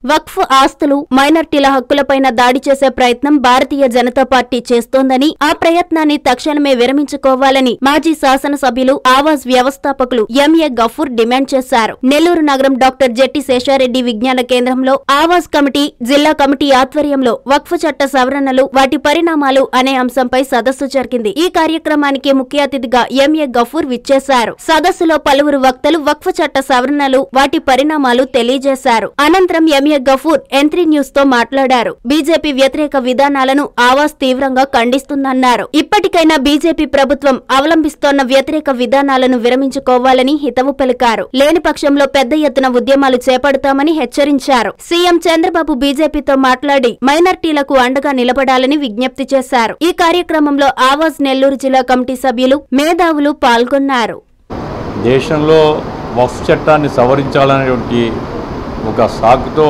వక్ఫ్ ఆస్తులు మైనార్టీల హక్కులపైన దాడి చేసే ప్రయత్నం భారతీయ జనతా పార్టీ చేస్తోందని ఆ ప్రయత్నాన్ని తక్షణమే విరమించుకోవాలని మాజీ శాసనసభ్యులు ఆవాజ్ వ్యవస్థాపకులు ఎంఏ గఫూర్ డిమాండ్ చేశారు నెల్లూరు నగరం డాక్టర్ జెట్టి శేషారెడ్డి విజ్ఞాన కేంద్రంలో ఆవాజ్ కమిటీ జిల్లా కమిటీ ఆధ్వర్యంలో వక్ఫ్ చట్ట సవరణలు వాటి పరిణామాలు అనే అంశంపై సదస్సు జరిగింది ఈ కార్యక్రమానికి ముఖ్య అతిథిగా ఎంఏ గఫూర్ విచ్చేశారు సదస్సులో పలువురు వక్తలు వక్ఫ్ చట్ట సవరణలు వాటి పరిణామాలు తెలియజేశారు అనంతరం ఎంఏ గఫూర్ ఎంత్రీ న్యూస్ తో మాట్లాడారు బీజేపీ వ్యతిరేక విధానాలను ఆవాస్ తీవ్రంగా ఖండిస్తుందన్నారు ఇప్పటికైనా బీజేపీ ప్రభుత్వం అవలంబిస్తోన్న వ్యతిరేక విధానాలను విరమించుకోవాలని హితవు పలికారు లేని పక్షంలో పెద్ద ఎత్తున ఉద్యమాలు చేపడతామని హెచ్చరించారు సీఎం చంద్రబాబు బీజేపీతో మాట్లాడి మైనార్టీలకు అండగా నిలబడాలని విజ్ఞప్తి చేశారు ఈ కార్యక్రమంలో ఆవాజ్ నెల్లూరు జిల్లా కమిటీ సభ్యులు మేధావులు పాల్గొన్నారు దేశంలో వక్ఫ్ చట్టాన్ని సవరించాలనేటువంటి ఒక సాకుతో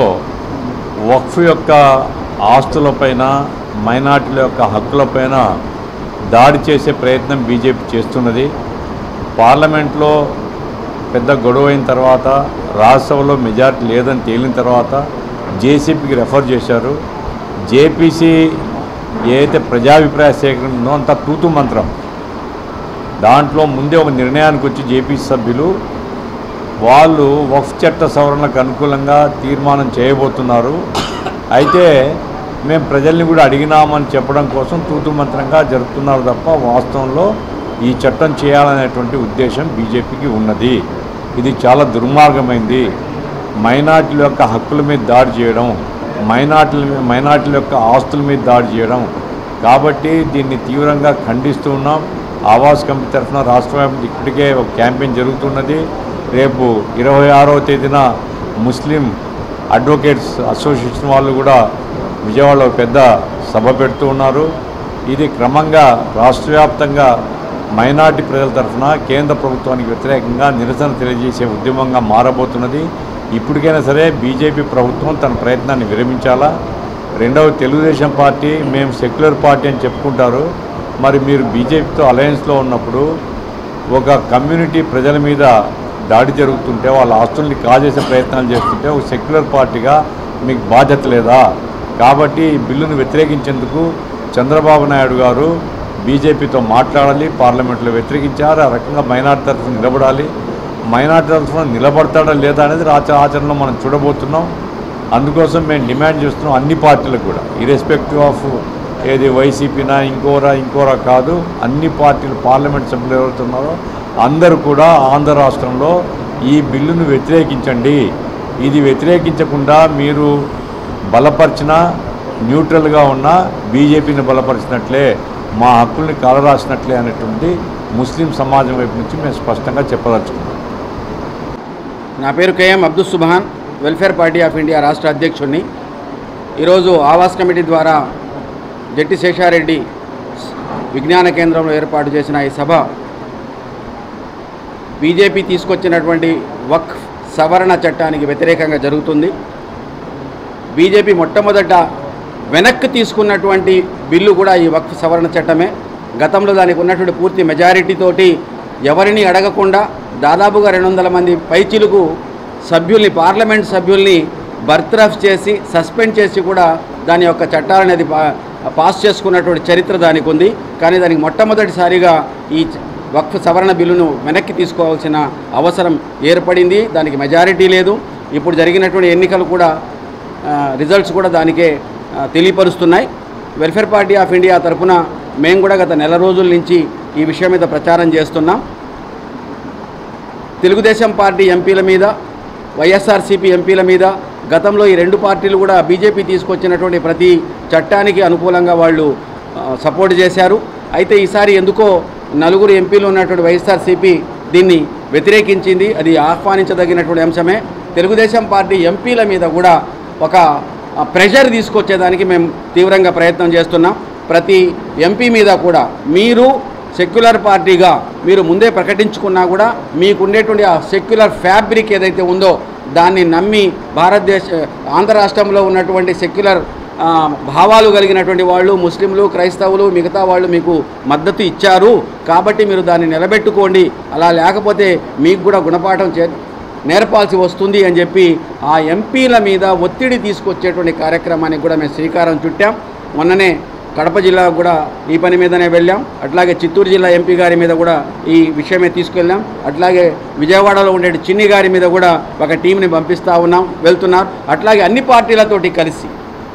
వక్ఫ్ యొక్క ఆస్తులపైన మైనార్టీల యొక్క హక్కులపైన దాడి చేసే ప్రయత్నం బీజేపీ చేస్తున్నది పార్లమెంట్లో పెద్ద గొడవ అయిన తర్వాత రాజ్యసభలో మెజార్టీ లేదని తేలిన తర్వాత జేసీపీకి రెఫర్ చేశారు జేపీసీ ఏదైతే ప్రజాభిప్రాయ సేకరణ ఉందో అంతా తూతు మంత్రం దాంట్లో ముందే ఒక నిర్ణయానికి వచ్చి జేపీ సభ్యులు వాళ్ళు వక్ఫ్ చట్ట సవరణకు అనుకూలంగా తీర్మానం చేయబోతున్నారు అయితే మేము ప్రజల్ని కూడా అడిగినామని చెప్పడం కోసం తూతు మంత్రంగా జరుపుతున్నారు తప్ప వాస్తవంలో ఈ చట్టం చేయాలనేటువంటి ఉద్దేశం బీజేపీకి ఉన్నది ఇది చాలా దుర్మార్గమైంది మైనార్టీల యొక్క హక్కుల మీద దాడి చేయడం మైనార్టీల మీ- మైనార్టీల యొక్క ఆస్తుల మీద దాడి చేయడం కాబట్టి దీన్ని తీవ్రంగా ఖండిస్తూ ఉన్నాం ఆవాస్ కమిటీ తరఫున రాష్ట్ర వ్యాప్తంగా ఇప్పటికే ఒక క్యాంపెయిన్ జరుగుతున్నది రేపు ఇరవై ఆరవ తేదీన ముస్లిం అడ్వకేట్స్ అసోసియేషన్ వాళ్ళు కూడా విజయవాడలో పెద్ద సభ పెడుతూ ఉన్నారు ఇది క్రమంగా రాష్ట్ర వ్యాప్తంగా మైనార్టీ ప్రజల తరఫున కేంద్ర ప్రభుత్వానికి వ్యతిరేకంగా నిరసన తెలియజేసే ఉద్యమంగా మారబోతున్నది ఇప్పటికైనా సరే బీజేపీ ప్రభుత్వం తన ప్రయత్నాన్ని విరమించాలా రెండవ తెలుగుదేశం పార్టీ మేము సెక్యులర్ పార్టీ అని చెప్పుకుంటారు మరి మీరు బీజేపీతో అలయన్స్లో ఉన్నప్పుడు ఒక కమ్యూనిటీ ప్రజల మీద దాడి జరుగుతుంటే వాళ్ళ ఆస్తుల్ని కాజేసే ప్రయత్నాలు చేస్తుంటే ఒక సెక్యులర్ పార్టీగా మీకు బాధ్యత లేదా కాబట్టి ఈ బిల్లును వ్యతిరేకించేందుకు చంద్రబాబు నాయుడు గారు బీజేపీతో మాట్లాడాలి పార్లమెంట్లో వ్యతిరేకించారు ఆ రకంగా మైనార్టీ తరఫున నిలబడాలి మైనార్టీ తరఫున నిలబడతాడా లేదా అనేది ఆచ ఆచరణలో మనం చూడబోతున్నాం అందుకోసం మేము డిమాండ్ చేస్తున్నాం అన్ని పార్టీలకు కూడా ఇరెస్పెక్టివ్ ఆఫ్ ఏది వైసీపీనా ఇంకోరా ఇంకోరా కాదు అన్ని పార్టీలు పార్లమెంట్ సభ్యులు ఎవరుతున్నారో అందరూ కూడా ఆంధ్ర రాష్ట్రంలో ఈ బిల్లును వ్యతిరేకించండి ఇది వ్యతిరేకించకుండా మీరు బలపరిచిన న్యూట్రల్గా ఉన్న బీజేపీని బలపరిచినట్లే మా హక్కుల్ని కాలరాసినట్లే అనేటువంటి ముస్లిం సమాజం వైపు నుంచి మేము స్పష్టంగా చెప్పదలుచుకున్నాం నా పేరు K M Abdul Subhan welfare party of India రాష్ట్ర అధ్యక్షుడిని ఈరోజు ఆవాస్ కమిటీ ద్వారా జట్టి శేషారెడ్డి విజ్ఞాన కేంద్రంలో ఏర్పాటు చేసిన ఈ సభ బీజేపీ తీసుకొచ్చినటువంటి వక్ఫ్ సవరణ చట్టానికి వ్యతిరేకంగా జరుగుతుంది బీజేపీ మొట్టమొదట వెనక్కి తీసుకున్నటువంటి బిల్లు కూడా ఈ వక్ఫ్ సవరణ చట్టమే గతంలో దానికి ఉన్నటువంటి పూర్తి మెజారిటీ తోటి ఎవరిని అడగకుండా దాదాపుగా రెండు వందల మంది పైచిలుకు సభ్యుల్ని పార్లమెంట్ సభ్యుల్ని బర్త్రఫ్ చేసి సస్పెండ్ చేసి కూడా దాని యొక్క చట్టాలనేది పా పాస్ చేసుకున్నటువంటి చరిత్ర దానికి ఉంది కానీ దానికి మొట్టమొదటిసారిగా ఈ చ- వక్ఫ్ సవరణ బిల్లును వెనక్కి తీసుకోవాల్సిన అవసరం ఏర్పడింది దానికి మెజారిటీ లేదు ఇప్పుడు జరిగినటువంటి ఎన్నికలు కూడా ఆ, రిజల్ట్స్ కూడా దానికే ఆ, తెలియపరుస్తున్నాయి వెల్ఫేర్ పార్టీ ఆఫ్ ఇండియా తరఫున మేము కూడా గత నెల రోజుల నుంచి ఈ విషయం మీద ప్రచారం చేస్తున్నాం తెలుగుదేశం పార్టీ ఎంపీల మీద వైఎస్ఆర్సీపీ ఎంపీల మీద గతంలో ఈ రెండు పార్టీలు కూడా బీజేపీ తీసుకొచ్చినటువంటి ప్రతి చట్టానికి అనుకూలంగా వాళ్ళు ఆ, సపోర్ట్ చేశారు అయితే ఈసారి ఎందుకో నలుగురు ఎంపీలు ఉన్నటువంటి వైఎస్ఆర్సీపీ దీన్ని వ్యతిరేకించింది అది ఆహ్వానించదగినటువంటి అంశమే తెలుగుదేశం పార్టీ ఎంపీల మీద కూడా ఒక ఆ, ప్రెషర్ తీసుకొచ్చేదానికి మేము తీవ్రంగా ప్రయత్నం చేస్తున్నాం ప్రతి ఎంపీ మీద కూడా మీరు సెక్యులర్ పార్టీగా మీరు ముందే ప్రకటించుకున్నా కూడా మీకు ఉండేటువంటి ఆ సెక్యులర్ ఫ్యాబ్రిక్ ఏదైతే ఉందో దాన్ని నమ్మి భారతదేశ ఆంధ్ర రాష్ట్రంలో ఉన్నటువంటి సెక్యులర్ ఆ, భావాలు కలిగినటువంటి వాళ్ళు ముస్లింలు క్రైస్తవులు మిగతా వాళ్ళు మీకు మద్దతు ఇచ్చారు కాబట్టి మీరు దాన్ని నిలబెట్టుకోండి అలా లేకపోతే మీకు కూడా గుణపాఠం చే నేర్పాల్సి వస్తుంది అని చెప్పి ఆ ఎంపీల మీద ఒత్తిడి తీసుకొచ్చేటువంటి కార్యక్రమానికి కూడా మేము శ్రీకారం చుట్టాం మొన్ననే కడప జిల్లా కూడా ఈ పని మీదనే వెళ్ళాం అట్లాగే చిత్తూరు జిల్లా ఎంపీ గారి మీద కూడా ఈ విషయమే తీసుకెళ్ళాం అట్లాగే విజయవాడలో ఉండే చిన్ని గారి మీద కూడా ఒక టీంని పంపిస్తూ ఉన్నాం వెళ్తున్నారు అట్లాగే అన్ని పార్టీలతోటి కలిసి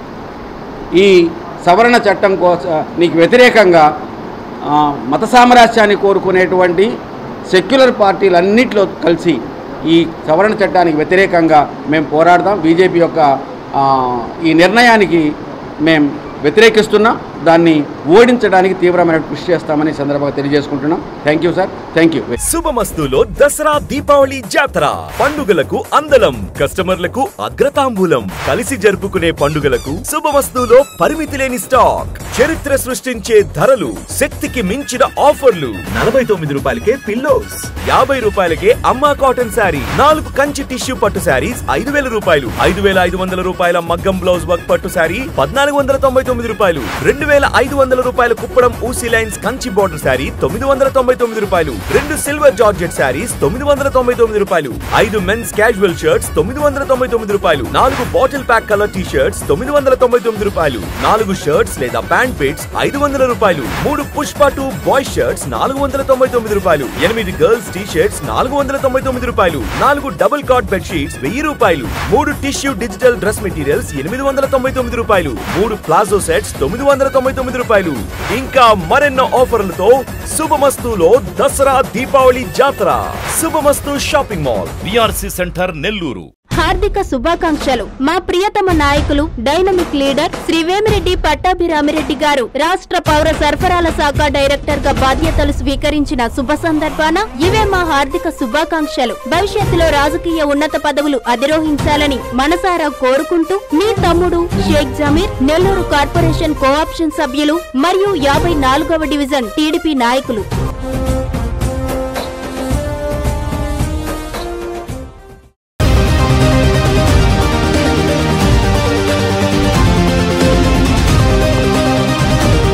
ఈ సవరణ చట్టం కోసం నీకు వ్యతిరేకంగా ఆ, మత సామరాస్యాన్ని కోరుకునేటువంటి సెక్యులర్ పార్టీలన్నింటిలో కలిసి ఈ సవరణ చట్టానికి వ్యతిరేకంగా మేము పోరాడదాం బీజేపీ యొక్క ఆ, ఈ నిర్ణయానికి మేము వ్యతిరేకిస్తున్నాం దాన్ని ఓడించడానికి తీవ్రమైన కృషి చేస్తామని ఈ సందర్భంగా తెలియజేసుకుంటున్నాం thank you sir thank you శుభమస్తులో దసరా దీపావళి జాతర పండుగలకు అందలం కస్టమర్లకు అగ్రతాంబూలం కలిసి జరుపుకునే పండుగలకు శుభమస్తులో పరిమితి లేని స్టాక్ చరిత్ర సృష్టించే ధరలు శక్తికి మించిన ఆఫర్లు నలభై తొమ్మిది రూపాయలకే పిల్లోస్ యాభై రూపాయలకే అమ్మా కాటన్ శారీ నాలుగు కంచి టిష్యూ పట్టు శారీస్ ఐదు వేల రూపాయలు ఐదు వేల ఐదు వందల రూపాయల మగ్గం బ్లౌజ్ వర్క్ పట్టు శారీ పద్నాలుగు వందల తొంభై తొమ్మిది రూపాయలు రెండు వేల ఐదు వందల రూపాయల కుప్పడం ఊసీ లైన్స్ కంచి బోర్డర్ శారీ తొమ్మిది వందల తొంభై తొమ్మిది రూపాయలు రెండు సిల్వర్ జార్జెట్ శారీస్ తొమ్మిది వందల తొంభై తొమ్మిది రూపాయలు ఐదు మెన్స్ క్యాజువల్ షర్ట్స్ తొమ్మిది వందల తొంభై తొమ్మిది రూపాయలు నాలుగు bottle pack colour T shirts తొమ్మిది వందల తొంభై తొమ్మిది రూపాయలు నాలుగు షర్ట్స్ లేదా ప్యాంట్ పిట్స్ ఐదు వందల రూపాయలు మూడు పుష్ప టూ బాయ్ షర్ట్స్ నాలుగు వందల తొంభై తొమ్మిది రూపాయలు ఎనిమిది గర్ల్స్ టీ షర్ట్స్ నాలుగు వందల తొంభై తొమ్మిది రూపాయలు నాలుగు డబుల్ కాట్ బెడ్ షీట్స్ వెయ్యి రూపాయలు మూడు టిష్యూ డిజిటల్ డ్రెస్ మెటీరియల్స్ ఎనిమిది వందల తొంభై తొమ్మిది రూపాయలు మూడు ప్లాజో సెట్స్ తొమ్మిది వందల తొంభై తొమ్మిది రూపాయలు ఇంకా మరెన్నో ఆఫర్లతో శుభమస్తులో దసరా దీపావళి జాతర శుభమస్తు shopping mall V R C centre Nellore హార్దిక శుభాకాంక్షలు మా ప్రియతమ నాయకులు డైనమిక్ లీడర్ శ్రీ వేమిరెడ్డి పట్టాభిరామిరెడ్డి గారు రాష్ట్ర పౌర సరఫరాల శాఖ డైరెక్టర్ గా బాధ్యతలు స్వీకరించిన శుభ సందర్భాన ఇవే మా హార్దిక శుభాకాంక్షలు భవిష్యత్తులో రాజకీయ ఉన్నత పదవులు అధిరోహించాలని మనసారా కోరుకుంటూ మీ తమ్ముడు షేక్ జమీర్ నెల్లూరు కార్పొరేషన్ కోఆప్షన్ సభ్యులు మరియు యాభై నాలుగవ డివిజన్ టీడీపీ నాయకులు